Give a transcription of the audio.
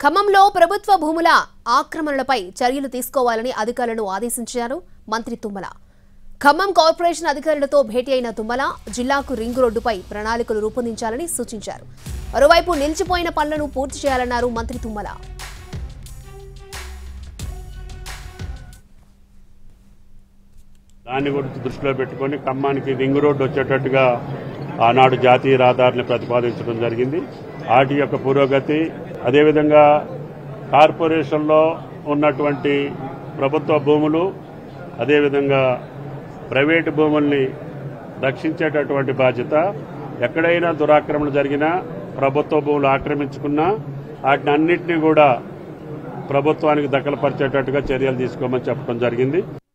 ఖమ్మంలో ప్రభుత్వ భూముల ఆక్రమణలపై చర్యలు తీసుకోవాలని అధికారులను ఆదేశించారు మంత్రి తుమ్మల ఖమ్మం కార్పొరేషన్ అధికారులతో భేటీ అయిన తుమ్మల జిల్లాకు రింగ్ రోడ్డుపై ప్రణాళికలు రూపొందించాలని సూచించారు మరోవైపు నిలిచిపోయిన పనులను పూర్తి చేయాలన్నారు మంత్రి తుమ్మల దాన్ని కూడా దృష్టిలో పెట్టుకొని ఖమ్మానికి రింగ్ రోడ్డు వచ్చేటట్టుగా ఆనాడు జాతీయ రహదారిని ప్రతిపాదించడం జరిగింది వాటి యొక్క పురోగతి అదేవిధంగా కార్పొరేషన్లో ఉన్నటువంటి ప్రభుత్వ భూములు అదేవిధంగా ప్రైవేటు భూముల్ని రక్షించేటటువంటి బాధ్యత ఎక్కడైనా దురాక్రమణ జరిగినా ప్రభుత్వ భూములు ఆక్రమించుకున్నా వాటిని అన్నింటినీ కూడా ప్రభుత్వానికి దఖలుపరిచేటట్టుగా చర్యలు తీసుకోమని చెప్పడం జరిగింది